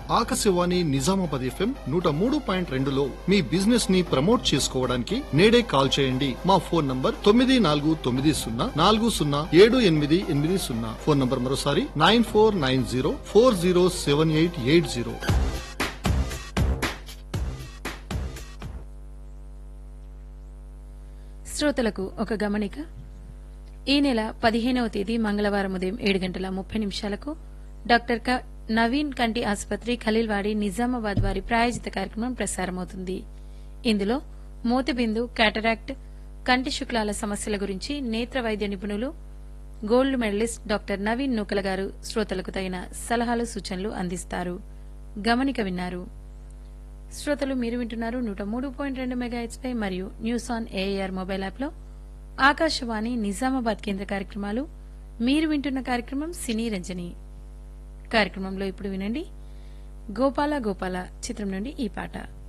Akashvani Nizamabad FM నూట మూడు point రెండులో మీ బిజినెస్ ని ప్రమోట్ చేసుకోవడానికి నేడే కాల్ చేయండి మా ఫోన్ నంబర్ తొమ్మిది నాలుగు తొమ్మిది సున్నా నాలుగు సున్నా ఏడు ఎనిమిది ఎనిమిది సున్నా ఫోన్ నంబర్ మరోసారి nine four nine zero four zero seven eight eight zero శ్రోతలకు ఒక గమనిక ఈ నెల పదిహేనవ తేదీ మంగళవారం ఉదయం ఏడు గంటల ముప్పై నిమిషాలకు డాక్టర్ క నవీన్ కంటి ఆసుపత్రి ఖలీల్వాడి నిజామాబాద్ వారి ప్రాయోజిత కార్యక్రమం ప్రసారమవుతుంది ఇందులో మూతబిందు క్యాటరాక్ట్ కంటి శుక్లాల సమస్యల గురించి నేత్ర వైద్య నిపుణులు gold medallist doctor Naveen Nukala గారు శ్రోతలకు తగిన సలహాలు సూచనలు అందిస్తారు గమనిక విన్నారు శ్రోతలు మీరు వింటున్నారు నూట మూడు పాయింట్ రెండు మెగాహెచ్ పై మరియు news on AIR mobile app లో ఆకాశవాణి నిజామాబాద్ కేంద్ర కార్యక్రమాలు మీరు వింటున్న కార్యక్రమం సినీ రంజని కార్యక్రమంలో ఇప్పుడు వినండి గోపాల గోపాల చిత్రం నుండి ఈ పాట